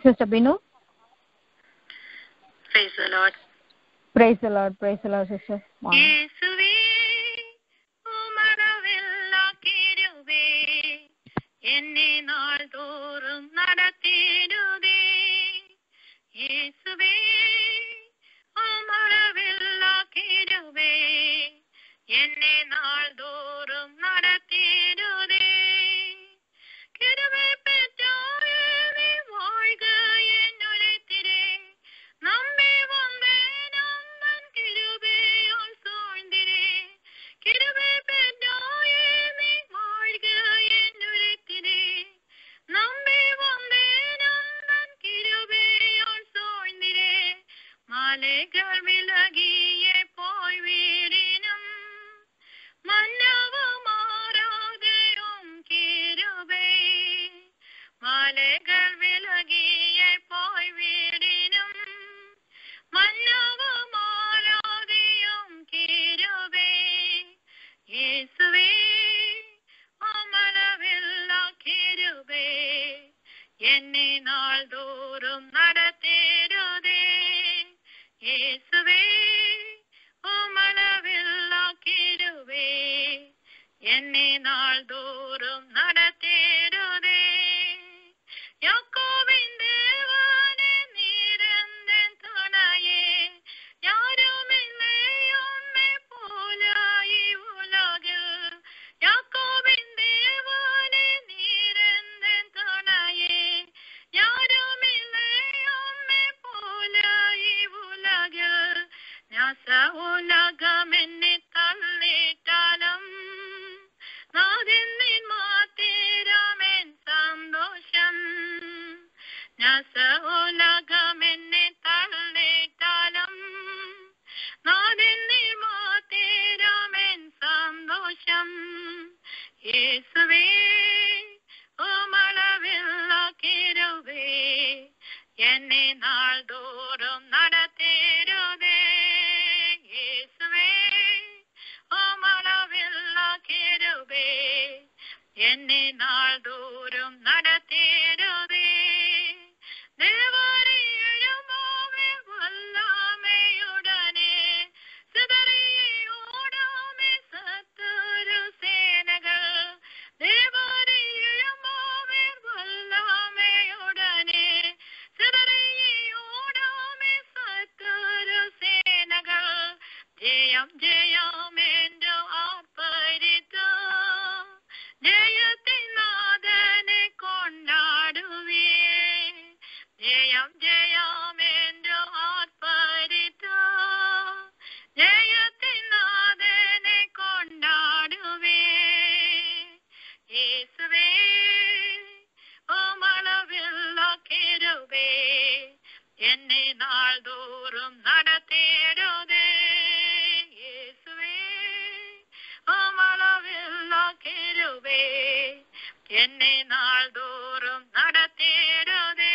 Sister Binu Praise the Lord. Praise Lord praise Lord sister வாங்க இயேசுவே உமரவில்லா கிருபை என்னை நாள்தோறும் நடத்திடுதே இயேசுவே உமரவில்லா கிருபை என்னை நாள்தோறும் நடத்திடுதே கிருபை பெற்றாயே நீ வாழ்க என் உழைத்திரே நம்பி வந்தேன் அம்மன் கிருபையால் சூழ்ந்திரே கிருபை பெற்றாயே நீ வாழ்க என் உழைத்திரே நம்பி வந்தேன் அம்மன் கிருபையால் சூழ்ந்திரே மாலைகள் விலகியே போய் வீடினும் மன்னவும் மாறாதையும் கிருபை மாலைகள் விலகியே போய் வீடினும் மன்னவும் மாறாதையும் கிருபை இயேசுவே அமளவில்லா கிருபை என்னை நாள்தோறும் நடத்திடுதே இயேசுவே உமளவில்லா கிருபை என்னை நாள்தோறும் நடத்திடுதே யாக்கோபின் தேவனே நீரெந்தன் துணையே யாருமில்லை உம்மை போல இவ்வுலகில் யாக்கோபின் தேவனே நீரெந்தன் துணையே யாருமில்லை உம்மை போல இவ்வுலகில் நாச உலகம் என்னை தள்ளிட்டாலும் നാഥെന്നിൻ മാതേരാമൻ സന്തോഷം നാസ ഉലകം എന്നെ തള്ളിട്ടാലും നാഥെന്നിൽ മാതേരാമൻ സന്തോഷം യേസുവേ ഓമളവില്ല കിരുവേ എന്നെ നാൾതോറും നടത്തിരുതേ യേസുവേ ഓമളവില്ല കിരുവേ എന്നെ നാൾതോറും നടത്തിരുതേ ദേവരെ എഴുമാവേ വല്ലാമയുടനെ സിതറിയെ ഓടാമേ സത്തൊരു സേനകൾ ദേവരെ എഴുമാവേ വല്ലാമയുടനെ സിതറിയെ ഓടാമേ സത്തൊരു സേനകൾ ജയം ജയം എൻ്റെ ആർപ്പരിത്തു ജയത്തിൻ നാഥനെ കൊണ്ടാടുവേ ജയം ജയം എൻ്റെ ആർപ്പരിത്തു ജയത്തിൻ നാഥനെ കൊണ്ടാടുവേ യേസുവേ ഓമളവില്ല കിരുബേ എന്നെ നാൾതോറും നടത്തിയിടുതേ യേസുവേ ഓമളവില്ല കിരുബേ എന്നെ നാൾതോറും നടത്തിയിടുതേ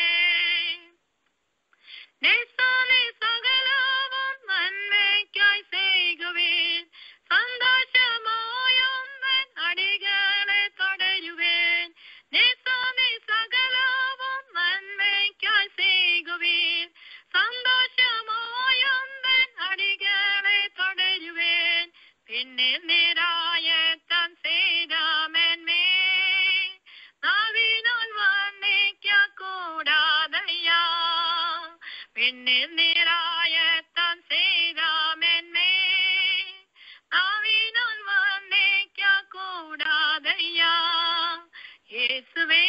നിസ്സാനെ സകലവും നന്മയ്ക്കായി ചെയ്യുവേൻ സന്തോഷമായൊന്നൻ അടികളെ തുടരുവേൻ നിസ്സാനെ സകലവും നന്മയ്ക്കായി ചെയ്യുവേൻ സന്തോഷമായൊന്നൻ അടികളെ തുടരുവേൻ പിന്നിൽ നിരായത്തം ചെയ്താമെന്മേ നാവിനാൽ വർണ്ണിക്ക കൂടാതയ്യാ പിന്നിൽ നിരായത്തം ചെയ്താമെന്മേ നാവിനാൽ വർണ്ണിക്ക കൂടാതയ്യാ യേസുവേ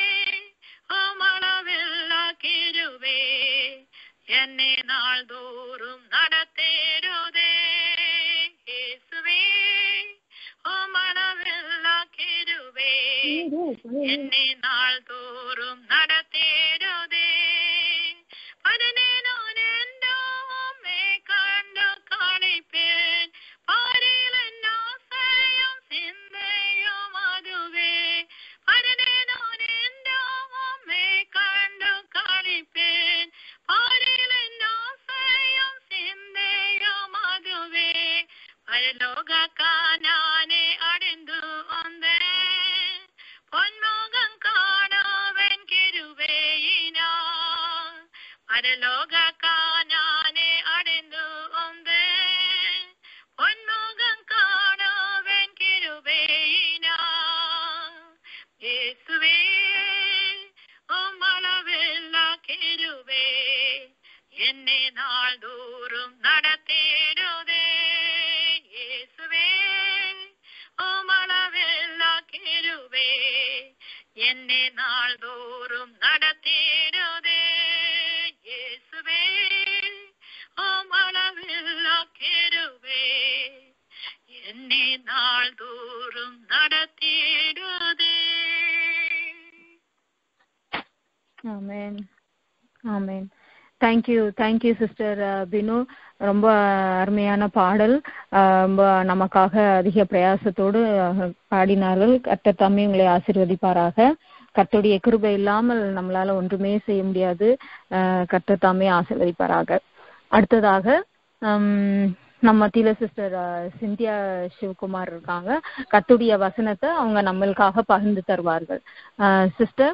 ഓമളവില്ല കിരുവേ എന്നെ നാൾതോറും നടത്തിരുതേ യേസുവേ ഓമളവില്ല കിരുവേ എന്നെ നാൾതോറും നടത്തിരുതേ അതിനെ ഞാൻ എൻ്റെ അമ്മേ കണ്ടു കാണിപ്പേൻ പാരിൽ എന്നാസയും ചിന്തയും അതുവേ അതിനെ ഞാൻ എൻ്റെ അമ്മേ കണ്ടു കാണിപ്പേൻ പാരിൽ എന്നാസയും ചിന്തയും അതുവേ പരലോക കാനാനെ അടിന്തു വന്നേ പൊന്മുഖം பரலோக காணானே அடைந்து வந்தேன் பொன்முகம் காணவேன் கிருபையினா இயேசுவே உம்மளவில்லா கிருபை என்னை நாள்தோறும் நடத்திடுதே இயேசுவே உம்மளவில்லா கிருபை என்னை நாள்தோறும் நடத்திடுதே இயேசுவே உம்மளவில்லா கிருபை என்னை நாள்தோறும் நடத்திடுதே ஆமென் ஆமென் தேங்க்யூ தேங்க்யூ சிஸ்டர் பினு ரொம்ப அருமையான பாடல் அஹ், ரொம்ப நமக்காக அதிக பிரயாசத்தோடு அஹ், பாடினார்கள் கர்த்தர் தாமே உங்களை ஆசீர்வதிப்பாராக கர்த்தருடைய கிருபை இல்லாமல் நம்மளால ஒன்றுமே செய்ய முடியாது அஹ், கர்த்தர் தாமே ஆசீர்வதிப்பாராக அடுத்ததாக ஹம், நம்ம மத்தியில சிஸ்டர் சிந்தியா சிவகுமார் இருக்காங்க கர்த்தருடைய வசனத்தை அவங்க நம்மளுக்காக பகிர்ந்து தருவார்கள் sister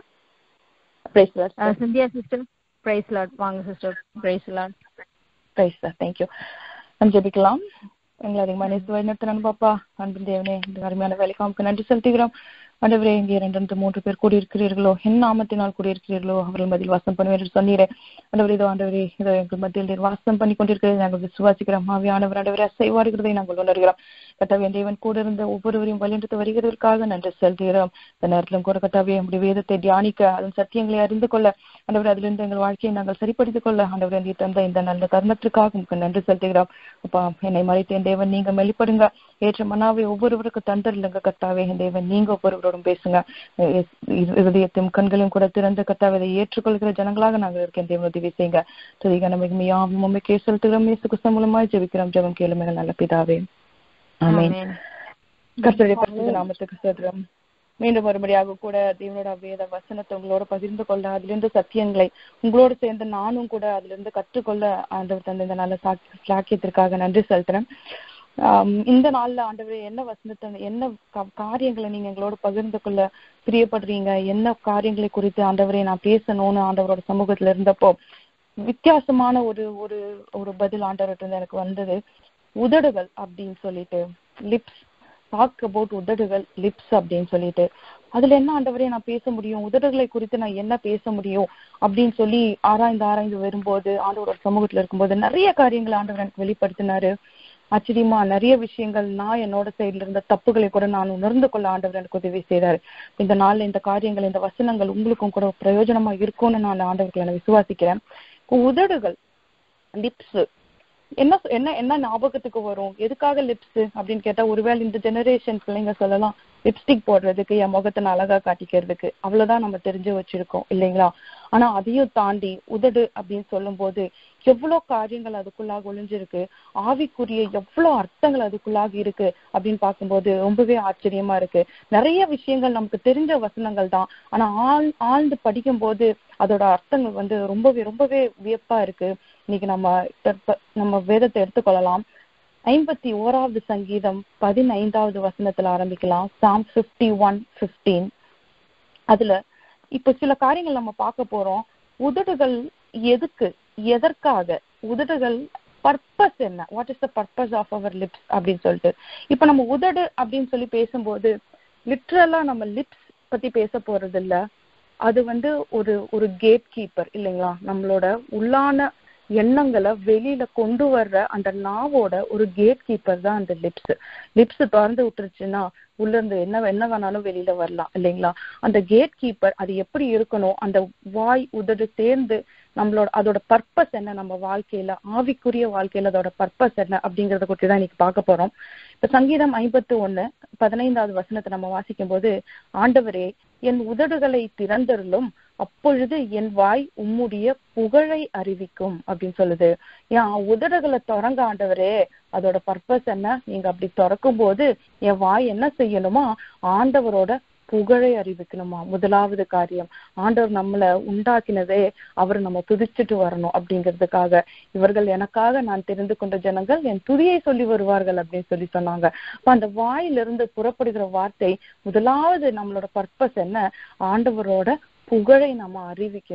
praise Lord uh Cynthia sister praise Lord வாங்க sister praise Lord praise Lord thank you நம்ம ஜெபிக்கலாம் எங்களை அதிகமாக நேசு வழிநடத்தினான் பாப்பா அன்பின் தேவனே இந்த அருமையான வேலைக்காமுக்கு நன்றி செலுத்துகிறோம் ஆண்டவரே இங்கே இரண்டு ரெண்டு மூன்று பேர் கூடியிருக்கிறீர்களோ என் நாமத்தினால் கூடியிருக்கிறீர்களோ அவர்கள் மத்தியில் வாசம் பண்ணுவேன் என்று சொன்னீரே ஆண்டவரே இதோ ஆண்டவரே இதோ எங்கள் மத்தியில் நீர் வாசம் பண்ணி கொண்டிருக்கிறதை நாங்கள் விசுவாசிக்கிறோம் ஆவியானவர் ஆண்டவரே அசைவாடுகிறதை நாங்கள் உணர்கிறோம் கட்டாவே தேவன் கூட இருந்த ஒவ்வொருவரையும் வழிநடத்து வருகிறதற்காக நன்றி செலுத்துகிறோம் இந்த நேரத்திலும் கூட கட்டாவே நம்முடைய வேதத்தை தியானிக்க அதன் சத்தியங்களை அறிந்து கொள்ள ஆண்டவரே அதிலிருந்து எங்கள் வாழ்க்கையை நாங்கள் சரிப்படுத்திக் கொள்ள ஆண்டவரே நீ தந்த இந்த நல்ல தருணத்திற்காக உங்களுக்கு நன்றி செலுத்துகிறோம் அப்பா என்னை மறைத்தேன் தேவன் நீங்க மெலிப்படுங்க ஏற்ற மனாவை ஒவ்வொருவருக்கு தந்தரில்லுங்க கர்த்தாவே என் தேவன் நீங்க ஒவ்வொருவரோடும் பேசுங்க எ- இரு- இருதயத்தையும் கண்களையும் கூட திறந்து கர்த்தாவே இதை ஏற்றுக்கொள்கிற ஜனங்களாக நாங்கள் இருக்கேன் தேவன் உதவி செய்யுங்க துதிக நமக்கு மியாவும் உண்மைக்கே செலுத்துகிறோம் இயேசு கிறிஸ்து மூலமாய் ஜெபிக்கிறோம் ஜெபம் கேளுமே நல்ல பிதாவே ஆமென் கர்த்தருடைய பரிசுத்த நாமத்துக்கு சதுரம் மீண்டும் மறுபடியாக கூட தேவனோட வேத வசனத்தை உங்களோட பகிர்ந்து கொள்ள அதிலிருந்து சத்தியங்களை உங்களோடு சேர்ந்து நானும் கூட அதிலிருந்து கற்றுக்கொள்ள ஆண்டவர் தந்த இந்த நல்ல சாக்கி- சாக்கியத்திற்காக நன்றி செலுத்துறேன் ஆம், இந்த நாள்ல ஆண்டவர் என்ன வசனத்தை என்ன கா- காரியங்களை நீங்க எங்களோட பகிர்ந்து கொள்ள பிரியப்படுறீங்க என்ன காரியங்களை குறித்து ஆண்டவரை நான் பேசணும்னு ஆண்டவரோட சமூகத்துல இருந்தப்போ வித்தியாசமான ஒரு ஒரு ஒரு பதில் ஆண்டவர்கிட்ட இருந்து எனக்கு வந்தது உதடுகள் அப்படின்னு சொல்லிட்டு லிப்ஸ் டாக் அபவுட் உதடுகள் லிப்ஸ் அப்படின்னு சொல்லிட்டு அதுல என்ன ஆண்டவரே நான் பேச முடியும் உதடுகளை குறித்து நான் என்ன பேச முடியும் அப்படின்னு சொல்லி ஆராய்ந்து ஆராய்ந்து வரும்போது ஆண்டவரோட சமூகத்துல இருக்கும்போது நிறைய காரியங்களை ஆண்டவர் எனக்கு வெளிப்படுத்தினாரு ஆச்சரியமா நிறைய விஷயங்கள் நான் என்னோட சைடுல இருந்த தப்புகளை கூட நான் உணர்ந்து கொள்ள ஆண்டவர் எனக்கு உதவி செய்தாரு இந்த நாள்ல இந்த காரியங்கள் இந்த வசனங்கள் உங்களுக்கும் கூட பிரயோஜனமா இருக்கும்னு நான் ஆண்டவர்களை நான் விசுவாசிக்கிறேன் உதடுகள் லிப்ஸ் என்ன என்ன என்ன ஞாபகத்துக்கு வரும் எதுக்காக லிப்ஸ் அப்படின்னு கேட்டா ஒருவேளை இந்த ஜெனரேஷன் பிள்ளைங்க சொல்லலாம் லிப்ஸ்டிக் போடுறதுக்கு என் முகத்தை நான் அழகா காட்டிக்கிறதுக்கு அவ்வளவுதான் நம்ம தெரிஞ்சு வச்சிருக்கோம் இல்லைங்களா ஆனா அதையும் தாண்டி உதடு அப்படின்னு சொல்லும்போது எவ்வளவு காரியங்கள் அதுக்குள்ளாக ஒளிஞ்சிருக்கு ஆவிக்குரிய எவ்வளவு அர்த்தங்கள் அதுக்குள்ளாக இருக்கு அப்படின்னு பார்க்கும்போது ரொம்பவே ஆச்சரியமா இருக்கு நிறைய விஷயங்கள் நமக்கு தெரிஞ்ச வசனங்கள் தான் ஆனா ஆழ் ஆழ்ந்து படிக்கும் போது அதோட அர்த்தங்கள் வந்து ரொம்பவே ரொம்பவே வியப்பா இருக்கு இன்னைக்கு நம்ம இப்ப- நம்ம வேதத்தை எடுத்துக்கொள்ளலாம் ஐம்பத்தி ஓராவது சங்கீதம் பதினைந்தாவது வசனத்துல ஆரம்பிக்கலாம் சாம் பிப்டி ஒன் பிப்டீன் அதுல இப்ப சில காரியங்கள் நம்ம பார்க்க போறோம் உதடுகள் எதுக்கு எதற்காக உதடுகள் பர்பஸ் என்ன what is the purpose of our lips அப்படின்னு சொல்லிட்டு இப்ப நம்ம உதடு அப்படின்னு சொல்லி பேசும்போது லிட்ரலா நம்ம லிப்ஸ் பத்தி பேச போறது இல்ல அது வந்து ஒரு ஒரு கேட் கீப்பர் இல்லைங்களா நம்மளோட உள்ளான எண்ணங்களை வெளியில கொண்டு வர்ற அந்த நாவோட ஒரு கேட் கீப்பர் தான் அந்த லிப்ஸ் லிப்ஸ் திறந்து விட்டுருச்சுன்னா உள்ள இருந்து என்ன என்ன வேணாலும் வெளியில வரலாம் இல்லைங்களா அந்த கேட் கீப்பர் அது எப்படி இருக்கணும் அந்த வாய் உதடு சேர்ந்து நம்மளோட அதோட பர்பஸ் என்ன நம்ம வாழ்க்கையில ஆவிக்குரிய வாழ்க்கையில அதோட பர்பஸ் என்ன அப்படிங்கறத பற்றி தான் இன்னைக்கு பார்க்க போறோம் இப்ப சங்கீதம் ஐம்பத்து ஒண்ணு பதினைந்தாவது வசனத்தை நம்ம வாசிக்கும் போது ஆண்டவரே என் உதடுகளை திறந்தருளும் அப்பொழுது என் வாய் உம்முடைய புகழை அறிவிக்கும் அப்படின்னு சொல்லுது ஏன் உதடுகளை திறங்க ஆண்டவரே அதோட பர்பஸ் என்ன நீங்க அப்படி திறக்கும் போது என் வாய் என்ன செய்யணுமா ஆண்டவரோட புகழை அறிவிக்கணுமா முதலாவது காரியம் ஆண்டவர் நம்மளை உண்டாக்கினதே அவர் நம்ம துதிச்சுட்டு வரணும் அப்படிங்கிறதுக்காக இவர்கள் எனக்காக நான் தெரிந்து கொண்ட ஜனங்கள் என் துதியை சொல்லி வருவார்கள் அப்படின்னு சொல்லி சொன்னாங்க அப்ப அந்த வாயிலிருந்து புறப்படுகிற வார்த்தை முதலாவது நம்மளோட பர்பஸ் என்ன ஆண்டவரோட புகழை நம்ம அறிவிக்கணும்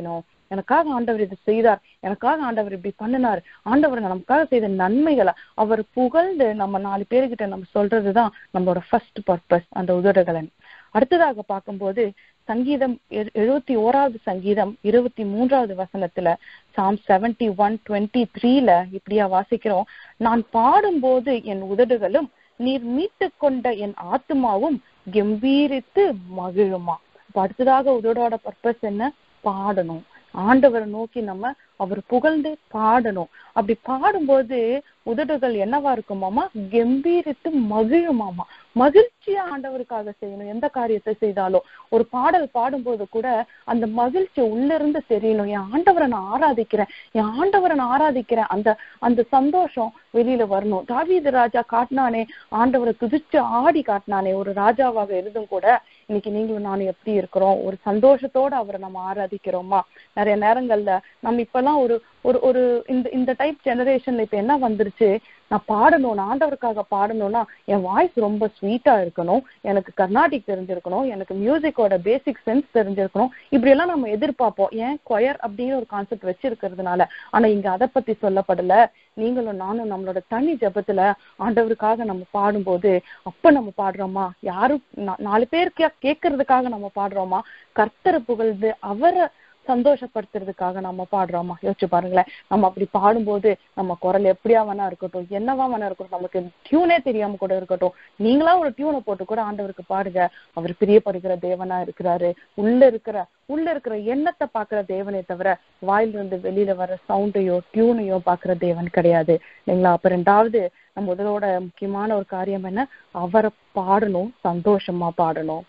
எனக்காக ஆண்டவர் இது செய்தார் எனக்காக ஆண்டவர் இப்படி பண்ணினார் ஆண்டவர் நமக்காக செய்த நன்மைகளை அவர் புகழ்ந்து நம்ம நாலு பேர்கிட்ட நம்ம சொல்றதுதான் நம்மளோட ஃபர்ஸ்ட் பர்பஸ் அந்த உதடுகளை அடுத்ததாக பார்க்கும்போது சங்கீதம் எழு- எழுபத்தி ஓராவது சங்கீதம் இருபத்தி மூன்றாவது வசனத்துல சாம் செவன்டி ஒன் டுவெண்ட்டி த்ரீல இப்படியா வாசிக்கிறோம் நான் பாடும்போது என் உதடுகளும் நீர் மீட்டு கொண்ட என் ஆத்துமாவும் கம்பீரித்து மகிழுமா அப்ப அடுத்ததாக உதடோட பர்பஸ் என்ன பாடணும் ஆண்டவரை நோக்கி நம்ம அவர் புகழ்ந்து பாடணும் அப்படி பாடும்போது உதடுகள் என்னவா இருக்குமாமா கம்பீரித்து மகிழுமாமா மகிழ்ச்சியா ஆண்டவருக்காக செய்யணும் எந்த காரியத்தை செய்தாலும் ஒரு பாடல் பாடும்போது கூட அந்த மகிழ்ச்சி உள்ள இருந்து தெரியணும் என் ஆண்டவரை நான் ஆராதிக்கிறேன் என் ஆண்டவரை நான் ஆராதிக்கிறேன் அந்த அந்த சந்தோஷம் வெளியில வரணும் தாவீது ராஜா காட்டினானே ஆண்டவரை துதிச்சு ஆடி காட்டினானே ஒரு ராஜாவாக இருந்தும் கூட இன்னைக்கு நீங்களும் நானும் எப்படி இருக்கிறோம் ஒரு சந்தோஷத்தோட அவரை நம்ம ஆராதிக்கிறோமா நிறைய நேரங்கள்ல நம்ம இப்பெல்லாம் ஒரு ஒரு ஒரு இந்த இந்த டைப் ஜெனரேஷன்ல இப்ப என்ன வந்துருச்சு நான் பாடணும் நான் ஆண்டவருக்காக பாடணும்னா என் வாய்ஸ் ரொம்ப ஸ்வீட்டா இருக்கணும் எனக்கு கர்நாடிக் தெரிஞ்சிருக்கணும் எனக்கு மியூசிக்கோட பேசிக் சென்ஸ் தெரிஞ்சிருக்கணும் இப்படி எல்லாம் நம்ம எதிர்பார்ப்போம் ஏன் கொயர் அப்படின்னு ஒரு கான்செப்ட் வச்சிருக்கிறதுனால ஆனா இங்க அதை பத்தி சொல்லப்படல நீங்களும் நானும் நம்மளோட தனி ஜெபத்துல ஆண்டவருக்காக நம்ம பாடும்போது அப்ப நம்ம பாடுறோமா யாரும் நா- நாலு பேர் கே- கேட்கறதுக்காக நம்ம பாடுறோமா கர்த்தரை புகழ்ந்து அவரை சந்தோஷப்படுத்துறதுக்காக நம்ம பாடுறோமா யோசிச்சு பாருங்களேன் நம்ம அப்படி பாடும்போது நம்ம குரல் எப்படியா வேணா இருக்கட்டும் என்னவா வேணா இருக்கட்டும் நமக்கு டியூனே தெரியாம கூட இருக்கட்டும் நீங்களா ஒரு டியூனை போட்டு கூட ஆண்டவருக்கு பாடுங்க அவர் பிரியப்படுகிற தேவனா இருக்கிறாரு உள்ள இருக்கிற உள்ள இருக்கிற எண்ணத்தை பாக்குற தேவனே தவிர வாயில இருந்து வெளியில வர சவுண்டையோ டியூனையோ பாக்குற தேவன் கிடையாது இல்லைங்களா அப்ப ரெண்டாவது நம்ம முதலோட முக்கியமான ஒரு காரியம் என்ன அவரை பாடணும் சந்தோஷமா பாடணும்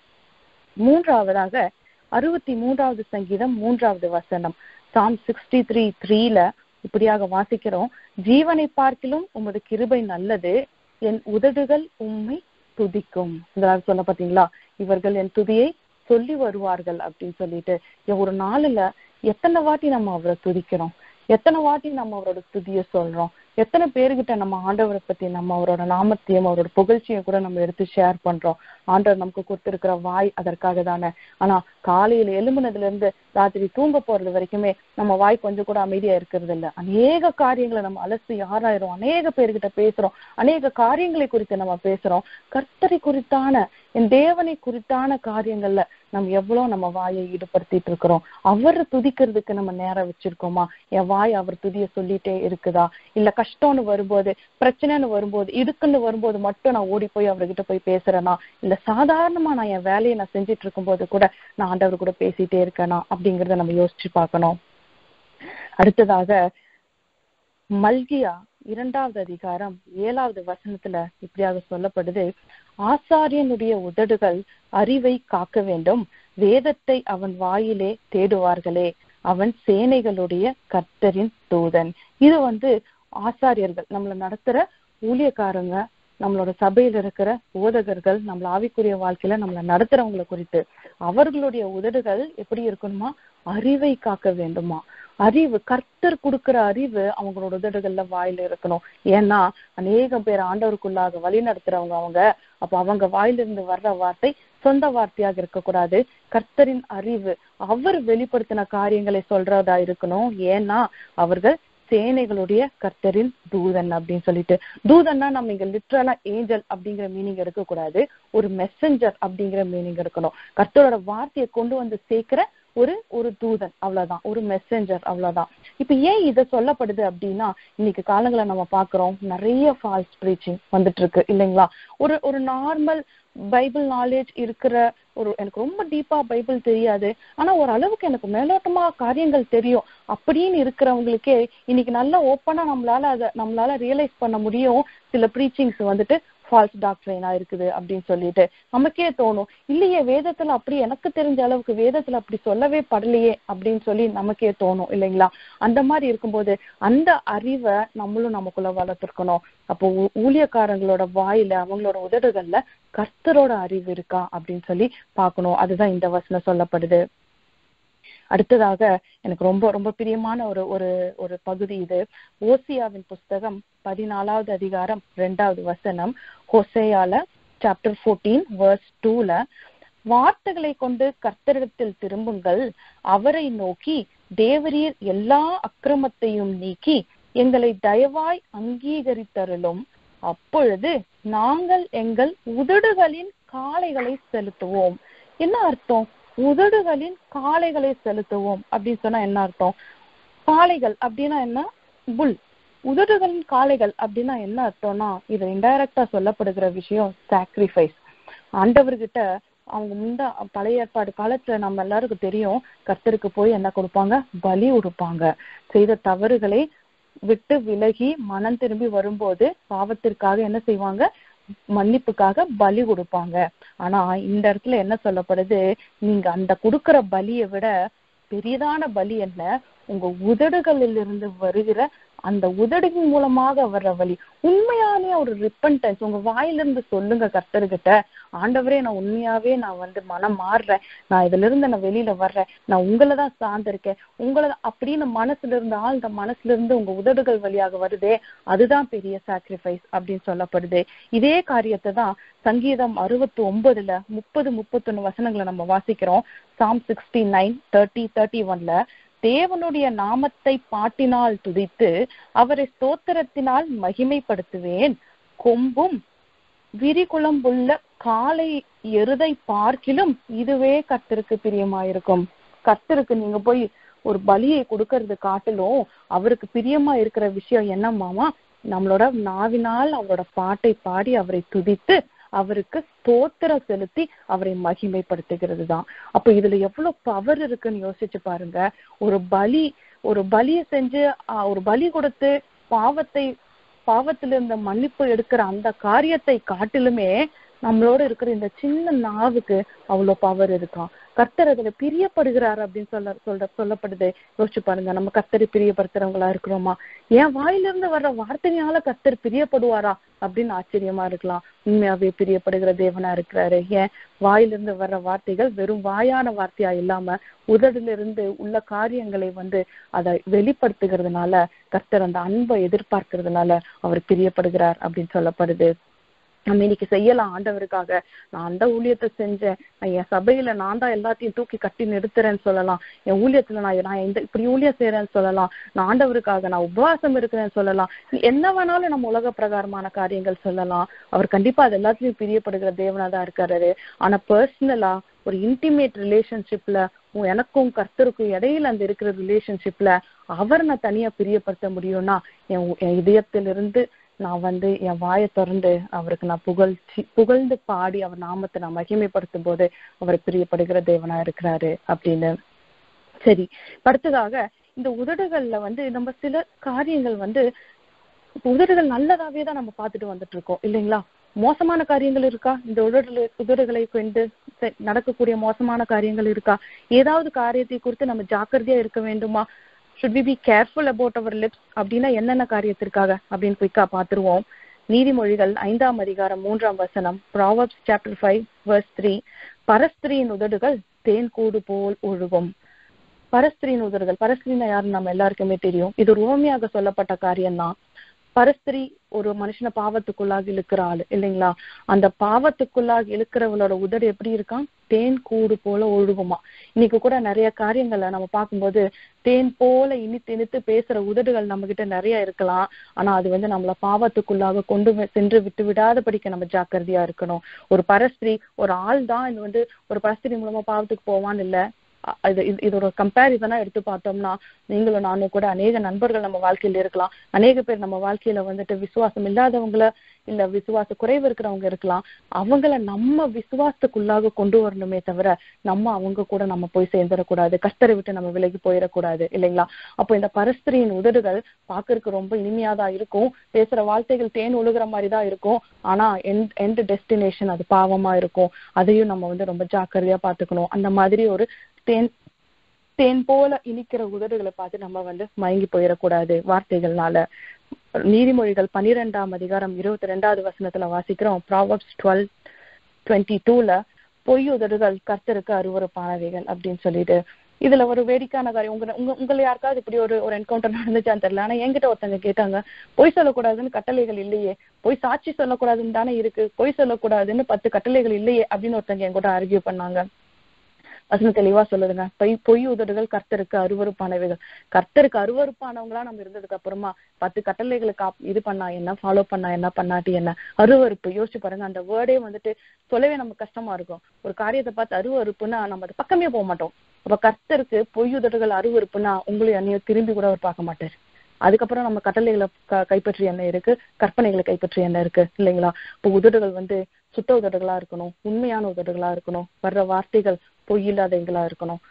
மூன்றாவதாக அறுபத்தி மூன்றாவது சங்கீதம் மூன்றாவது வசனம் சாம் சிக்ஸ்டி த்ரீ த்ரீல இப்படியாக வாசிக்கிறோம் ஜீவனை பார்க்கிலும் உமது கிருபை நல்லது என் உதடுகள் உம்மை துதிக்கும் இதெல்லாம் சொல்ல பாத்தீங்களா இவர்கள் என் துதியை சொல்லி வருவார்கள் அப்படின்னு சொல்லிட்டு ஒரு நாளுல எத்தனை வாட்டி நம்ம அவரை துதிக்கிறோம் எத்தனை வாட்டி நம்ம அவரோட துதியை சொல்றோம் எத்தனை பேருகிட்ட நம்ம ஆண்டவரை பத்தி நம்ம அவரோட நாமத்தையும் அவரோட புகழ்ச்சியும் கூட நம்ம எடுத்து ஷேர் பண்றோம் ஆண்டவர் நமக்கு கொடுத்திருக்கிற வாய் அதற்காக தானே ஆனா காலையில எழும்புனதுல இருந்து ராத்திரி தூங்க போறது வரைக்குமே நம்ம வாய் கொஞ்சம் கூட அமைதியா இருக்கிறது இல்ல அநேக காரியங்களை நம்ம அலசி ஆராயிரும் அநேக பேர்கிட்ட பேசுறோம் அநேக காரியங்களை குறித்து நம்ம பேசுறோம் கர்த்தரை குறித்தான என் தேவனை குறித்தான காரியங்கள்ல நம்ம எவ்வளவு நம்ம வாயை ஈடுபடுத்திட்டு இருக்கிறோம் அவரை துதிக்கிறதுக்கு நம்ம நேரம் வச்சிருக்கோமா என் வாய் அவர் துதிய சொல்லிட்டே இருக்குதா இல்ல கஷ்டம்னு வரும்போது பிரச்சனைன்னு வரும்போது இடுக்குன்னு வரும்போது மட்டும் நான் ஓடி போய் அவர்கிட்ட போய் பேசுறேனா இல்ல சாதாரணமா நான் என் வேலையை நான் செஞ்சுட்டு இருக்கும்போது கூட நான் ஆண்டவர் கூட பேசிட்டே இருக்கேனா அப்படிங்கறத நம்ம யோசிச்சு பார்க்கணும் அடுத்ததாக மல்கியா இரண்டாவது அதிகாரம் ஏழாவது வசனத்துல இப்படியாக சொல்லப்படுது ஆசாரியனுடைய உதடுகள் அறிவை காக்க வேண்டும் வேதத்தை அவன் வாயிலே தேடுவார்களே அவன் சேனைகளுடைய கர்த்தரின் தூதன் இது வந்து ஆசாரியர்கள் நம்மள நடத்துற ஊழியக்காரங்க நம்மளோட சபையில இருக்கிற போதகர்கள் நம்மள ஆவிக்குரிய வாழ்க்கையில நம்மள நடத்துறவங்களை குறித்து அவர்களுடைய உதடுகள் எப்படி இருக்கணுமா அறிவை காக்க வேண்டுமா அறிவு கர்த்தர் கொடுக்கிற அறிவு அவங்களோட உதடுகள்ல வாயில இருக்கணும் ஏன்னா அநேகம் பேர் ஆண்டவருக்குள்ளாக வழி நடத்துறவங்க அவங்க அப்ப அவங்க வாயிலிருந்து வர்ற வார்த்தை சொந்த வார்த்தையாக இருக்கக்கூடாது கர்த்தரின் அறிவு அவர் வெளிப்படுத்தின காரியங்களை சொல்றதா இருக்கணும் ஏன்னா அவர்கள் சேனைகளுடைய கர்த்தரின் தூதன் அப்படின்னு சொல்லிட்டு தூதன்னா நம்ம இங்க லிட்ரலா ஏஞ்சல் அப்படிங்கிற மீனிங் எடுக்கக்கூடாது ஒரு மெசஞ்சர் அப்படிங்கிற மீனிங் எடுக்கணும் கர்த்தரோட வார்த்தையை கொண்டு வந்து சேர்க்கிற ஒரு ஒரு தூதன் அவ்வளவுதான் ஒரு மெசஞ்சர் அவ்வளவுதான் இப்ப ஏன் இத சொல்லப்படுது அப்படின்னா இன்னைக்கு காலங்களை நம்ம பாக்குறோம் நிறைய ஃபால்ஸ் ப்ரீச்சிங் வந்துட்டு இருக்கு இல்லைங்களா ஒரு ஒரு நார்மல் பைபிள் நாலேஜ் இருக்கிற ஒரு எனக்கு ரொம்ப டீப்பா பைபிள் தெரியாது ஆனா ஒரு அளவுக்கு எனக்கு மேலோட்டமா காரியங்கள் தெரியும் அப்படின்னு இருக்கிறவங்களுக்கே இன்னைக்கு நல்லா ஓப்பனா நம்மளால அதை நம்மளால ரியலைஸ் பண்ண முடியும் சில ப்ரீச்சிங்ஸ் வந்துட்டு ஃபால்ஸ் டாக்டரைனா இருக்குது அப்படின்னு சொல்லிட்டு நமக்கே தோணும் இல்லையே வேதத்துல அப்படி எனக்கு தெரிஞ்ச அளவுக்கு வேதத்துல அப்படி சொல்லவே படலையே அப்படின்னு சொல்லி நமக்கே தோணும் இல்லைங்களா அந்த மாதிரி இருக்கும்போது அந்த அறிவை நம்மளும் நமக்குள்ள வளர்த்துருக்கணும் அப்போ ஊ- ஊழியக்காரங்களோட வாயில அவங்களோட உதடுகள்ல கர்த்தரோட அறிவு இருக்கா அப்படின்னு சொல்லி பார்க்கணும் அதுதான் இந்த வசனம் சொல்லப்படுது அடுத்ததாக எனக்கு ரொம்ப ரொம்ப பிரியமான ஒரு ஒரு ஒரு பகுதி இது ஓசியாவின் புஸ்தகம் பதினாலாவது அதிகாரம் ரெண்டாவது வசனம் ஹொசேயால சாப்டர் ஃபோர்டீன் வேர்ஸ் டூல வார்த்தைகளை கொண்டு கர்த்தரிடத்தில் திரும்புங்கள் அவரை நோக்கி தேவரீர் எல்லா அக்கிரமத்தையும் நீக்கி எங்களை தயவாய் அங்கீகரித்தருளும் அப்பொழுது நாங்கள் எங்கள் உதடுகளின் காளைகளை செலுத்துவோம் என்ன அர்த்தம் உதடுகளின் காளைகளை செலுத்துவோம் அப்படின்னு சொன்னா என்ன அர்த்தம் காளைகள் அப்படின்னா என்ன புல் உதடுகளின் காளைகள் அப்படின்னா என்ன அர்த்தம்னா இது இன்டைரக்டா சொல்லப்படுகிற விஷயம் சாக்ரிஃபைஸ் ஆண்டவர்கிட்ட அவங்க முந்த பழைய ஏற்பாடு காலத்துல நம்ம எல்லாருக்கும் தெரியும் கர்த்தருக்கு போய் என்ன கொடுப்பாங்க பலி கொடுப்பாங்க செய்த தவறுகளை விட்டு விலகி மனம் திரும்பி வரும்போது பாவத்திற்காக என்ன செய்வாங்க மன்னிப்புக்காக பலி கொடுப்பாங்க ஆனா இந்த இடத்துல என்ன சொல்லப்படுது நீங்க அந்த கொடுக்கிற பலியை விட பெரிதான பலி என்ன உங்க உதடுகளில் இருந்து வருகிற அந்த உதடின் மூலமாக வர்ற வழி உண்மையான ஒரு ரிப்பன்டன்ஸ் உங்க வாயிலிருந்து சொல்லுங்க கர்த்தர்கிட்ட ஆண்டவரே நான் உண்மையாவே நான் வந்து மனம் மாறுறேன் நான் இதுல இருந்து நான் வெளியில வர்றேன் நான் உங்களை தான் சார்ந்திருக்கேன் உங்களை அப்படின்னு மனசுல இருந்து ஆழ்ந்த மனசுல இருந்து உங்க உதடுகள் வழியாக வருதே அதுதான் பெரிய சாக்ரிஃபைஸ் அப்படின்னு சொல்லப்படுது இதே காரியத்தை தான் சங்கீதம் அறுபத்தி ஒன்பதுல முப்பது முப்பத்தொன்னு வசனங்களை நம்ம வாசிக்கிறோம் Psalm sixty nine thirty thirty ஒன்ல தேவனுடைய நாமத்தை பாட்டினால் துதித்து அவரை ஸ்தோத்திரத்தினால் மகிமைப்படுத்துவேன் கொம்பும் விரிகுளம்புள்ள காலை எருதை பார்க்கிலும் இதுவே கர்த்தருக்கு பிரியமாயிருக்கும் கர்த்தருக்கு நீங்க போய் ஒரு பலியை கொடுக்கறது காட்டிலும் அவருக்கு பிரியமா இருக்கிற விஷயம் என்னமாமா நம்மளோட நாவினால் அவரோட பாட்டை பாடி அவரை துதித்து அவருக்கு ஸ்தோத்திரம் செலுத்தி அவரை மகிமைப்படுத்துகிறது தான் அப்ப இதுல எவ்வளவு பவர் இருக்குன்னு யோசிச்சு பாருங்க ஒரு பலி ஒரு பலியை செஞ்சு ஆஹ், ஒரு பலி கொடுத்து பாவத்தை பாவத்துல இருந்த மன்னிப்பு எடுக்கிற அந்த காரியத்தை காட்டிலுமே நம்மளோட இருக்கிற இந்த சின்ன நாவுக்கு அவ்வளவு பவர் இருக்கான் கர்த்தர் அதுல பிரியப்படுகிறார் அப்படின்னு சொல்ல சொல்ற சொல்லப்படுது யோசிச்சு பாருங்க நம்ம கர்த்தரை பிரியப்படுத்துறவங்களா இருக்கிறோமா என் வாயிலிருந்து வர்ற வார்த்தையால கர்த்தர் பிரியப்படுவாரா அப்படின்னு ஆச்சரியமா இருக்கலாம் உண்மையாவே பிரியப்படுகிற தேவனா இருக்கிறாரு ஏன் வாயிலிருந்து வர்ற வார்த்தைகள் வெறும் வாயான வார்த்தையா இல்லாம உதடிலிருந்து உள்ள காரியங்களை வந்து அதை வெளிப்படுத்துகிறதுனால கர்த்தர் அந்த அன்பை எதிர்பார்க்கறதுனால அவர் பிரியப்படுகிறார் அப்படின்னு சொல்லப்படுது நம்ம இன்னைக்கு செய்யலாம் ஆண்டவருக்காக நான் அந்த ஊழியத்தை செஞ்சேன் நான் என் சபையில நான் தான் எல்லாத்தையும் தூக்கி கட்டி நிறுத்துறேன்னு சொல்லலாம் என் ஊழியத்துல நான் நான் இந்த இப்படி ஊழியம் செய்யறேன்னு சொல்லலாம் நான் ஆண்டவருக்காக நான் உபவாசம் இருக்கிறேன்னு சொல்லலாம் என்ன வேணாலும் நம்ம உலக பிரகாரமான காரியங்கள் சொல்லலாம் அவர் கண்டிப்பா அது எல்லாத்துலயும் பிரியப்படுகிற தேவனா தான் இருக்காரு ஆனா பர்சனலா ஒரு இன்டிமேட் ரிலேஷன்ஷிப்ல எனக்கும் கர்த்தருக்கும் இடையில அந்த இருக்கிற ரிலேஷன்ஷிப்ல அவர் நான் தனியா பிரியப்படுத்த முடியும்னா என் உ- என் இதயத்திலிருந்து நான் வந்து என் வாயை திறந்து அவருக்கு நான் புகழ்ச்சி புகழ்ந்து பாடி அவர் நாமத்தை நான் மகிமைப்படுத்தும் போது அவர் பிரியப்படுகிற தேவனா இருக்கிறாரு அப்படின்னு சரி அடுத்ததாக இந்த உதடுகள்ல வந்து நம்ம சில காரியங்கள் வந்து இப்ப உதடுகள் நல்லதாவே தான் நம்ம பார்த்துட்டு வந்துட்டு இருக்கோம் இல்லைங்களா மோசமான காரியங்கள் இருக்கா இந்த உதடுல உதடுகளை கொண்டு செ- நடக்கக்கூடிய மோசமான காரியங்கள் இருக்கா ஏதாவது காரியத்தை குறித்து நம்ம ஜாக்கிரதையா இருக்க வேண்டுமா should we be careful about our lips அப்படின்னா என்னென்ன காரியத்திற்காக அப்படின்னு குயிக்கா பார்த்துருவோம் நீதிமொழிகள் ஐந்தாம் அதிகாரம் மூன்றாம் வசனம் Proverbs chapter five verse three பரஸ்திரியின் உதடுகள் தேன் கூடு போல் ஒழுகும் பரஸ்திரியின் உதடுகள் பரஸ்திரினா யாருன்னு நம்ம எல்லாருக்குமே தெரியும் இது ஒரு உவமையாக சொல்லப்பட்ட காரியம்தான் பரஸ்திரி ஒரு மனுஷனை பாவத்துக்குள்ளாக இழுக்கிற ஆளு இல்லைங்களா அந்த பாவத்துக்குள்ளாக இழுக்கிறவளோட உதடு எப்படி இருக்கான் தேன் கூடு போல ஒழுகுமா இன்னைக்கு கூட நிறைய காரியங்களை நம்ம பார்க்கும்போது தேன் போல இனித்து இனித்து பேசுற உதடுகள் நம்ம கிட்ட நிறைய இருக்கலாம் ஆனா அது வந்து நம்மள பாவத்துக்குள்ளாக கொண்டு வி- சென்று விட்டு விடாத படிக்க நம்ம ஜாக்கிரதையா இருக்கணும் ஒரு பரஸ்திரி ஒரு ஆள் தான் இது வந்து ஒரு பரஸ்திரி மூலமா பாவத்துக்கு போவான்னு இல்ல அ- இது இது- இது ஒரு கம்பேரிசனா எடுத்து பார்த்தோம்னா நீங்களும் நானும் கூட அநேக நண்பர்கள் நம்ம வாழ்க்கையில இருக்கலாம் அநேக பேர் நம்ம வாழ்க்கையில வந்துட்டு விசுவாசம் இல்லாதவங்கள இல்ல விசுவாச குறைவு இருக்கிறவங்க இருக்கலாம் அவங்கள நம்ம விசுவாசத்துக்குள்ளாக கொண்டு வரணுமே தவிர நம்ம அவங்க கூட நம்ம போய் சேர்ந்துடக்கூடாது கஷ்டரை விட்டு நம்ம விலகி போயிடக்கூடாது இல்லைங்களா அப்போ இந்த பரஸ்திரியின் உதடுகள் பார்க்கறதுக்கு ரொம்ப இனிமையாதான் இருக்கும் பேசுற வார்த்தைகள் தேன் ஒழுகுற மாதிரி தான் இருக்கும் ஆனா எண்ட் எண்ட் டெஸ்டினேஷன் அது பாவமா இருக்கும் அதையும் நம்ம வந்து ரொம்ப ஜாக்கிரதையா பாத்துக்கணும் அந்த மாதிரி ஒரு தேன் தேன் போல இனிக்கிற உதடுகளை பார்த்து நம்ம வந்து மயங்கி போயிடக்கூடாது வார்த்தைகள்னால நீதிமொழிகள் பனிரெண்டாம் அதிகாரம் இருபத்தி ரெண்டாவது வசனத்துல வாசிக்கிறோம் ப்ராவப்ஸ் டுவெல் டுவெண்ட்டி டூல பொய் உதடுகள் கர்த்தருக்கு அருவருப்பானவைகள் அப்படின்னு சொல்லிட்டு இதுல ஒரு வேடிக்கையான காரியம் உங்க உங்க உங்களை யாருக்காவது இப்படி ஒரு ஒரு என்கவுண்டர் நடந்துச்சான்னு தெரியல ஆனா என்கிட்ட ஒருத்தங்க கேட்டாங்க பொய் சொல்லக்கூடாதுன்னு கட்டளைகள் இல்லையே பொய் சாட்சி சொல்லக்கூடாதுன்னு தானே இருக்கு பொய் சொல்லக்கூடாதுன்னு பத்து கட்டளைகள் இல்லையே அப்படின்னு ஒருத்தங்க என் கூட ஆர்கியூ பண்ணாங்க வசனம் தெளிவா சொல்லுதுங்க பொய் பொய் உதடுகள் கர்த்தருக்கு அருவருப்பானவைகள் கர்த்தருக்கு அருவருப்பானவங்களா நம்ம இருந்ததுக்கு அப்புறமா பத்து கட்டளைகளை காப் இது பண்ணா என்ன ஃபாலோ பண்ணா என்ன பண்ணாட்டி என்ன அருவருப்பு யோசிச்சு பாருங்க அந்த வேர்டே வந்துட்டு சொல்லவே நமக்கு கஷ்டமா இருக்கும் ஒரு காரியத்தை பார்த்து அருவருப்புன்னா நம்ம அது பக்கமே போக மாட்டோம் அப்ப கர்த்தருக்கு பொய் உதடுகள் அருவருப்புன்னா உங்களையும் என்னையும் திரும்பி கூட அவர் பார்க்க மாட்டார் அதுக்கப்புறம் நம்ம கட்டளைகளை க- கைப்பற்றி என்ன இருக்கு கற்பனைகளை கைப்பற்றி என்ன இருக்கு இல்லைங்களா இப்போ உதடுகள் வந்து சுத்த உதடுகளா இருக்கணும் உண்மையான உதடுகளா இருக்கணும் வர்ற வார்த்தைகள் பொய் இல்லாதவங்களா இருக்கணும்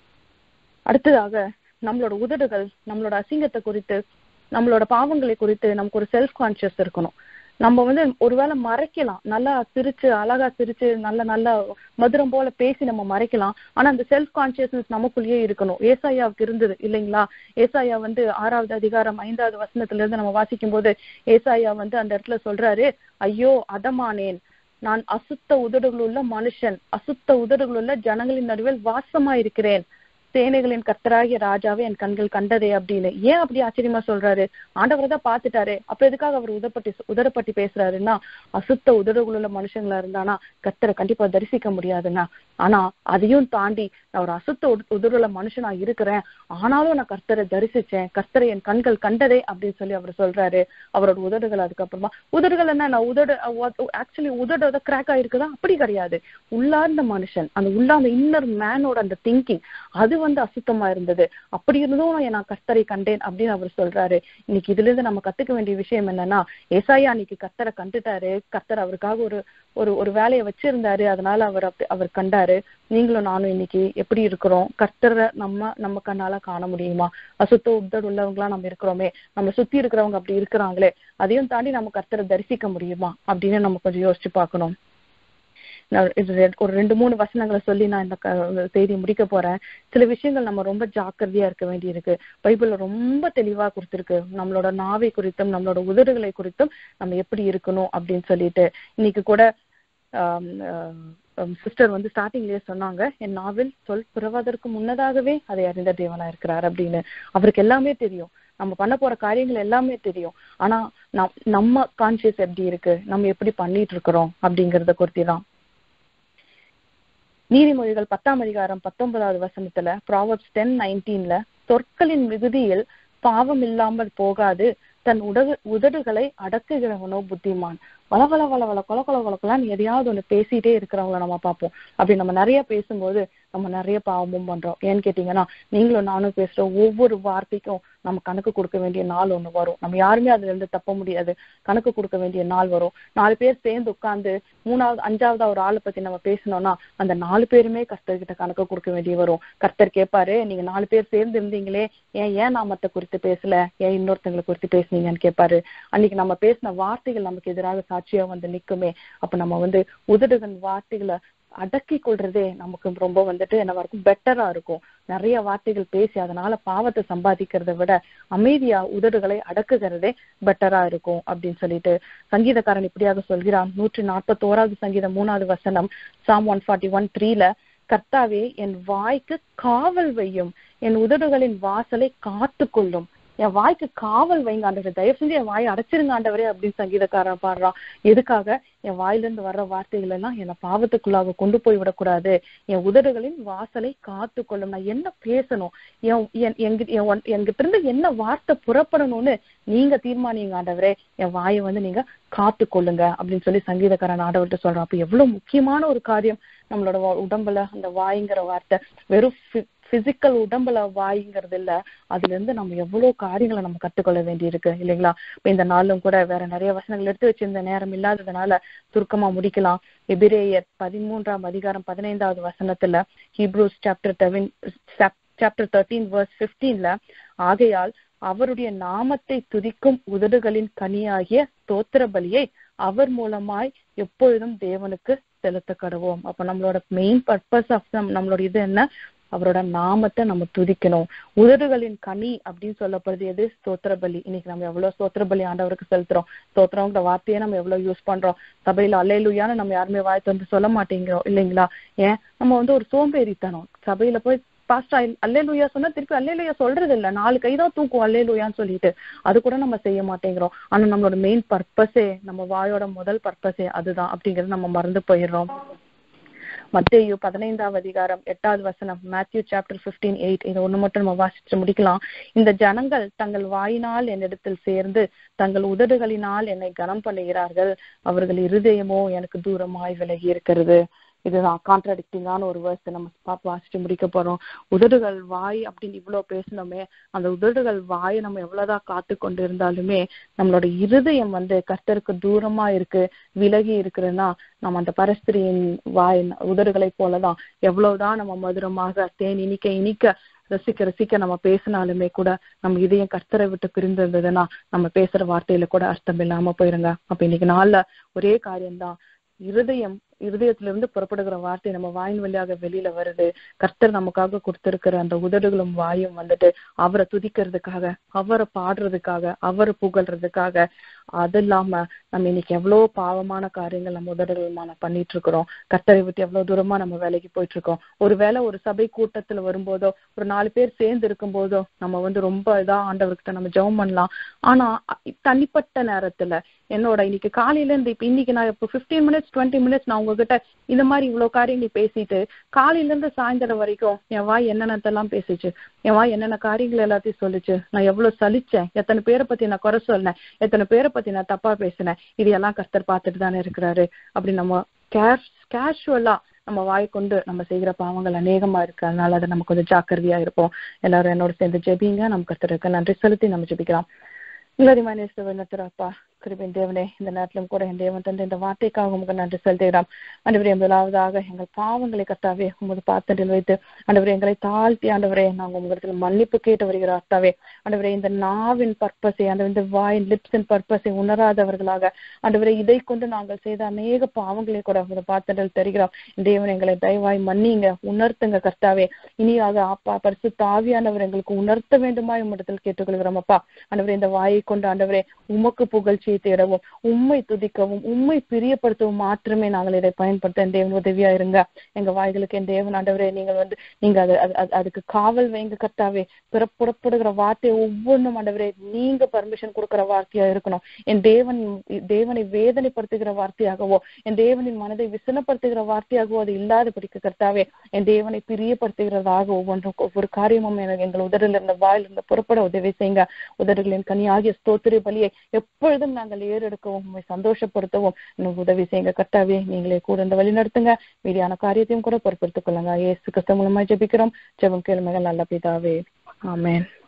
அடுத்ததாக நம்மளோட உதடுகள் நம்மளோட அசிங்கத்தை குறித்து நம்மளோட பாவங்களை குறித்து நமக்கு ஒரு செல்ஃப் கான்சியஸ் இருக்கணும் நம்ம வந்து ஒருவேளை மறைக்கலாம் நல்லா சிரிச்சு அழகா சிரிச்சு நல்ல நல்ல மதுரம் போல பேசி நம்ம மறைக்கலாம் ஆனா அந்த செல்ஃப் கான்சியஸ்னஸ் நமக்குள்ளேயே இருக்கணும் ஏசாயாவுக்கு இருந்தது இல்லைங்களா ஏசாயா வந்து ஆறாவது அதிகாரம் ஐந்தாவது வசனத்துல இருந்து நம்ம வாசிக்கும் போது ஏசாயா வந்து அந்த இடத்துல சொல்றாரு ஐயோ அதமானேன் நான் அசுத்த உதடுகள் உள்ள மனுஷன் அசுத்த உதடுகள் உள்ள ஜனங்களின் நடுவில் வாசமா இருக்கிறேன் சேனைகளின் கர்த்தராகிய ராஜாவே என் கண்கள் கண்டதே அப்படின்னு ஏன் அப்படி ஆச்சரியமா சொல்றாரு ஆண்டவரை தான் பாத்துட்டாரு அப்ப எதுக்காக அவர் உதப்பட்டி உதரப்பட்டி பேசுறாருன்னா அசுத்த உதடுகள் உள்ள மனுஷங்களா இருந்தானா கர்த்தரை கண்டிப்பா தரிசிக்க முடியாதுன்னா ஆனா அதையும் தாண்டி நான் ஒரு அசுத்த உத- உதடுள்ள மனுஷனா இருக்கிறேன் ஆனாலும் நான் கர்த்தரை தரிசிச்சேன் கர்த்தரை என் கண்கள் கண்டதே அப்படின்னு சொல்லி அவர் சொல்றாரு அவரோட உதடுகள் அதுக்கப்புறமா உதடுகள் என்ன நான் உதடு ஆக்சுவலி உதடு கிராக் ஆயிருக்குதா அப்படி கிடையாது உள்ளார்ந்த மனுஷன் அந்த உள்ளார்ந்த இன்னர் மேனோட அந்த திங்கிங் அது வந்து அசுத்தமா இருந்தது அப்படி இருந்தும் நான் கர்த்தரை கண்டேன் அப்படின்னு அவர் சொல்றாரு இன்னைக்கு இதுல இருந்து நம்ம கத்துக்க வேண்டிய விஷயம் என்னன்னா ஏசாயா அன்னைக்கு கர்த்தரை கண்டுட்டாரு கர்த்தர் அவருக்காக ஒரு ஒரு ஒரு வேலையை வச்சிருந்தாரு அதனால அவர் அப்படி அவர் கண்டாரு நீங்களும் நானும் இன்னைக்கு எப்படி இருக்கிறோம் கர்த்தரை நம்ம நம்ம கண்ணால காண முடியுமா அசுத்த உத்தர் உள்ளவங்களா நம்ம இருக்கிறோமே நம்ம சுத்தி இருக்கிறவங்க அப்படி இருக்கிறாங்களே அதையும் தாண்டி நம்ம கர்த்தரை தரிசிக்க முடியுமா அப்படின்னு நம்ம கொஞ்சம் யோசிச்சு பார்க்கணும் நான் இது ரெ- ஒரு ரெண்டு மூணு வசனங்களை சொல்லி நான் இந்த க- செய்தி முடிக்க போறேன் சில விஷயங்கள் நம்ம ரொம்ப ஜாக்கிரதையா இருக்க வேண்டியிருக்கு பைபிள்ல ரொம்ப தெளிவா கொடுத்திருக்கு நம்மளோட நாவை குறித்தும் நம்மளோட உதடுகளை குறித்தும் நம்ம எப்படி இருக்கணும் அப்படின்னு சொல்லிட்டு இன்னைக்கு கூட சிஸ்டர் வந்து ஸ்டார்டிங்லயே சொன்னாங்க என் நாவில் சொல் பிறவதற்கு முன்னதாகவே அதை அறிந்த தேவனா இருக்கிறார் அப்படின்னு அவருக்கு எல்லாமே தெரியும் நம்ம பண்ண போற காரியங்கள் எல்லாமே தெரியும் ஆனா நம் நம்ம கான்சியஸ் எப்படி இருக்கு நம்ம எப்படி பண்ணிட்டு இருக்கிறோம் அப்படிங்கறத குறித்து தான் நீதிமொழிகள் பத்தாம் அதிகாரம் பத்தொன்பதாவது வசனத்துல ப்ராவப்ஸ் டென் நைன்டீன்ல சொற்களின் மிகுதியில் பாவம் இல்லாமல் போகாது தன் உடகு உதடுகளை அடக்குகிறவனோ புத்திமான் வள வள வள வள கொல கொல கொலக்கெல்லாம் எதையாவது ஒண்ணு பேசிட்டே இருக்கிறவங்கள நம்ம பார்ப்போம் அப்படி நம்ம நிறைய பேசும்போது நம்ம நிறைய பாவமும் பண்றோம் ஏன்னு கேட்டீங்கன்னா நீங்களும் நானும் பேசுற ஒவ்வொரு வார்த்தைக்கும் நம்ம கணக்கு கொடுக்க வேண்டிய நாள் ஒண்ணு வரும் நம்ம யாருமே அதுல இருந்து தப்ப முடியாது கணக்கு கொடுக்க வேண்டிய நாள் வரும் நாலு பேர் சேர்ந்து உட்கார்ந்து மூணாவது அஞ்சாவது ஒரு ஆளை பத்தி நம்ம பேசணும்னா அந்த நாலு பேருமே கர்த்தர்கிட்ட கணக்கு கொடுக்க வேண்டிய வரும் கர்த்தர் கேட்பாரு நீங்க நாலு பேர் சேர்ந்து இருந்தீங்களே ஏன் ஏன் நாமத்தை குறித்து பேசல ஏன் இன்னொருத்தங்களை குறித்து பேசுனீங்கன்னு கேட்பாரு அன்னைக்கு நம்ம பேசின வார்த்தைகள் நமக்கு எதிராக சாட்சியா வந்து நிக்குமே அப்ப நம்ம வந்து உதடுகள் வார்த்தைகளை அடக்கி கொள்றதே நமக்கு ரொம்ப வந்துட்டு என்னவா இருக்கும் பெட்டரா இருக்கும் நிறைய வார்த்தைகள் பேசி அதனால பாவத்தை சம்பாதிக்கிறதை விட அமைதியா உதடுகளை அடக்குகிறதே பெட்டரா இருக்கும் அப்படின்னு சொல்லிட்டு சங்கீதக்காரன் இப்படியாக சொல்கிறான் நூற்றி நாற்பத்தோராவது சங்கீதம் மூணாவது வசனம் சாம் ஒன் ஃபார்ட்டி ஒன் த்ரீல கர்த்தாவே என் வாய்க்கு காவல் வையும் என் உதடுகளின் வாசலை காத்து கொள்ளும் என் வாய்க்கு காவல் வைங்க ஆண்டவரே தயவு செஞ்சு என் வாயை அடைச்சிருங்க ஆண்டவரே அப்படின்னு சங்கீதக்காரன் பாடுறான் எதுக்காக என் வாயிலிருந்து வர்ற வார்த்தைகள் எல்லாம் என்னை பாவத்துக்குள்ளாக கொண்டு போய் விடக்கூடாது என் உதடுகளின் வாசலை காத்து கொள்ளும் நான் என்ன பேசணும் என் என் எங்க- என் ஒன்- என்கிட்ட இருந்து என்ன வார்த்தை புறப்படணும்னு நீங்க தீர்மானிங்க ஆண்டவரே என் வாயை வந்து நீங்க காத்து கொள்ளுங்க அப்படின்னு சொல்லி சங்கீதக்காரன் ஆண்டவர்கிட்ட சொல்றான் அப்ப எவ்வளவு முக்கியமான ஒரு காரியம் நம்மளோட வா- உடம்புல அந்த வாய்ங்கிற வார்த்தை வெறும் பிசிக்கல் உடம்புல வாய்ங்கிறது இல்ல அதுல இருந்து நம்ம எவ்வளவு காரியங்களை நம்ம கத்துக்கொள்ள வேண்டி இருக்கு இல்லைங்களா இப்ப இந்த நாளும் கூட வேற நிறைய வசனங்கள் எடுத்து வச்சிருந்த நேரம் இல்லாததுனால சுருக்கமா முடிக்கலாம் எபிரேயர் பதிமூன்றாம் அதிகாரம் பதினைந்தாவது வசனத்துல ஹீப்ரூஸ் சாப்டர் டெவின் சாப்டர் தேர்ட்டீன் வர்ஸ் பிப்டீன்ல ஆகையால் அவருடைய நாமத்தை துதிக்கும் உதடுகளின் கனியாகிய ஸ்தோத்திர பலியை அவர் மூலமாய் எப்பொழுதும் தேவனுக்கு செலுத்த கடவோம் அப்ப நம்மளோட மெயின் பர்பஸ் ஆஃப் நம்மளோட இது என்ன அவரோட நாமத்தை நம்ம துதிக்கணும் உதடுகளின் கனி அப்படின்னு சொல்லப்படுது எது ஸ்தோத்திர பலி இன்னைக்கு நம்ம எவ்வளவு ஸ்தோத்திர பலி ஆண்டவருக்கு செலுத்துறோம் ஸ்தோத்திரங்கிற வார்த்தையை நம்ம எவ்வளவு யூஸ் பண்றோம் சபையில அல்லையிலுயான்னு நம்ம யாருமே வாய் வந்து சொல்ல மாட்டேங்கிறோம் இல்லைங்களா ஏன் நம்ம வந்து ஒரு சோம்பேறித்தனம் சபையில போய் பாஸ்டா அல்லேலுயா சொன்னா திருப்பி அல்லேலுயா சொல்றது இல்ல நாலு கைதான் தூக்கும் அல்லேலுயான்னு சொல்லிட்டு அது கூட நம்ம செய்ய மாட்டேங்கிறோம் ஆனா நம்மளோட மெயின் பர்பஸே நம்ம வாயோட முதல் பர்பஸே அதுதான் அப்படிங்கறது நம்ம மறந்து போயிடுறோம் மத்தேயு பதினைந்தாவது அதிகாரம் எட்டாவது வசனம் மேத்யூ சாப்டர் பிப்டீன் எயிட் இது ஒண்ணு மட்டும் நம்ம வாசிச்சு முடிக்கலாம் இந்த ஜனங்கள் தங்கள் வாயினால் என்னிடத்தில் சேர்ந்து தங்கள் உதடுகளினால் என்னை கனம் பண்ணுகிறார்கள் அவர்கள் இருதயமோ எனக்கு தூரமாய் விலகி இருக்கிறது இதுதான் கான்ட்ராடிக்டிங்கான ஒரு வேர்ஸ் நம்ம பாப்பா வாசிச்சு முடிக்க போறோம் உதடுகள் வாய் அப்படின்னு இவ்வளவு பேசணுமே அந்த உதடுகள் வாயை நம்ம எவ்வளவுதான் காத்து கொண்டு இருந்தாலுமே நம்மளோட இருதயம் வந்து கர்த்தருக்கு தூரமா இருக்கு விலகி இருக்குதுன்னா நம்ம அந்த பரஸ்திரியின் வாய் உதடுகளை போலதான் எவ்வளவுதான் நம்ம மதுரமாக தேன் இனிக்க இனிக்க ரசிக்க ரசிக்க நம்ம பேசினாலுமே கூட நம்ம இதயம் கர்த்தரை விட்டு பிரிந்திருந்ததுன்னா நம்ம பேசுற வார்த்தையில கூட அர்த்தம் இல்லாம போயிருங்க அப்ப இன்னைக்கு நாள்ல ஒரே காரியம்தான் இருதயம் இருதயத்திலிருந்து புறப்படுகிற வார்த்தை நம்ம வாயின் வழியாக வெளியில வருது கர்த்தர் நமக்காக கொடுத்திருக்கிற அந்த உதடுகளும் வாயும் வந்துட்டு அவரை துதிக்கிறதுக்காக அவரை பாடுறதுக்காக அவரை புகழ்றதுக்காக அது இல்லாம நம்ம இன்னைக்கு எவ்வளவு பாவமான காரியங்கள் நம்ம உதடுகளுமான பண்ணிட்டு இருக்கிறோம் கர்த்தரை விட்டு எவ்வளவு தூரமா நம்ம வேலைக்கு போயிட்டு இருக்கோம் ஒருவேளை ஒரு சபை கூட்டத்துல வரும்போதோ ஒரு நாலு பேர் சேர்ந்து இருக்கும் போதோ நம்ம வந்து ரொம்ப இதா ஆண்டவர்கிட்ட நம்ம ஜெபம் பண்ணலாம் ஆனா தனிப்பட்ட நேரத்துல என்னோட இன்னைக்கு காலையில இருந்து இப்ப இன்னைக்கு நான் இப்போ பிப்டீன் மினிட்ஸ் டுவெண்ட்டி மினிட்ஸ் நான் உங்ககிட்ட இந்த மாதிரி இவ்வளவு காரியங்கள் பேசிட்டு காலையில இருந்து சாயந்தரம் வரைக்கும் என் வாய் என்னென்னத்தெல்லாம் பேசிச்சு என் வாய் என்னென்ன காரியங்கள் எல்லாத்தையும் சொல்லிச்சு நான் எவ்வளவு சலிச்சேன் எத்தனை பேரை பத்தி நான் குறை சொன்னேன் எத்தனை பேரை பத்தி நான் தப்பா பேசினேன் இது எல்லாம் கர்த்தர் பார்த்துட்டு தானே இருக்கிறாரு அப்படி நம்ம கேஷ் கேஷுவலா நம்ம வாய் கொண்டு நம்ம செய்கிற பாவங்கள் அநேகமா இருக்கு அதனால அதை நம்ம கொஞ்சம் ஜாக்கிரதையா இருப்போம் எல்லாரும் என்னோட சேர்ந்து ஜெபிங்க நம்ம கர்த்தருக்கு நன்றி செலுத்தி நம்ம ஜெபிக்கலாம் அப்பா கிருபின் தேவனே இந்த நேரத்திலும் கூட என் தேவன் தந்த இந்த வார்த்தைக்காக உங்களுக்கு நன்றி செலுத்துகிறோம் அன்றுவரே முதலாவதாக எங்கள் பாவங்களை கத்தாவே உமது பாத்தண்டில் வைத்து அன்றுவரே எங்களை தாழ்த்தி ஆண்டவரே நாங்கள் உங்களிடத்தில் மன்னிப்பு கேட்டு வருகிறோம் அத்தாவே ஆண்டவரே இந்த நாவின் பர்பஸை அந்த இந்த வாயின் லிப்ஸின் பர்பஸை உணராதவர்களாக ஆண்டவரே இதை கொண்டு நாங்கள் செய்த அநேக பாவங்களை கூட உமது பாத்தண்டில் தருகிறோம் தேவன் எங்களை தயவாய் மன்னிங்க உணர்த்துங்க கர்த்தாவே இனியாக அப்பா பரிசு தாவியானவர் எங்களுக்கு உணர்த்த வேண்டுமா உம்மிடத்தில் கேட்டுக்கொள்கிறோம் அப்பா ஆண்டவரே இந்த வாயை கொண்டு ஆண்டவரே உமக்கு புகழ்ச்சியை தேடவும் உண்மை துதிக்கவும் உண்மை பிரியப்படுத்தவும் மாத்திரமே நாங்கள் இதை பயன்படுத்த என் தேவன் உதவியா இருங்க எங்க வாய்களுக்கு என் தேவன் ஆண்டவரே நீங்கள் வந்து நீங்க அது அதுக்கு காவல் வைங்க கர்த்தாவே பிற புறப்படுகிற வார்த்தையை ஒவ்வொன்றும் ஆண்டவரே நீங்க பர்மிஷன் கொடுக்கிற வார்த்தையா இருக்கணும் என் தேவன் தேவனை வேதனைப்படுத்துகிற வார்த்தையாகவோ என் தேவனின் மனதை விசனப்படுத்துகிற வார்த்தையாகவோ அது இல்லாதபடிக்கு கர்த்தாவே என் தேவனை பிரியப்படுத்துகிறதாக ஒவ்வொன்றும் ஒவ்வொரு காரியமும் எனக்கு எங்கள் உதடில் இருந்த வாயில் இருந்த புறப்பட உதவி செய்யுங்க உதடுகளின் கனியாகிய ஸ்தோத்திர பலியை எப்பொழுதும் நாங்கள் ஏறெடுக்கவும் உண்மை சந்தோஷப்படுத்தவும் இன்னும் உதவி செய்யுங்க கர்த்தாவே நீங்களே கூட இந்த வழி நடத்துங்க மீதியான காரியத்தையும் கூட பொறுப்படுத்திக் கொள்ளுங்க ஏசு கிறிஸ்து மூலமா ஜெபிக்கிறோம் ஜெபம் கேளுமைகள் நல்ல பிதாவே ஆமேன்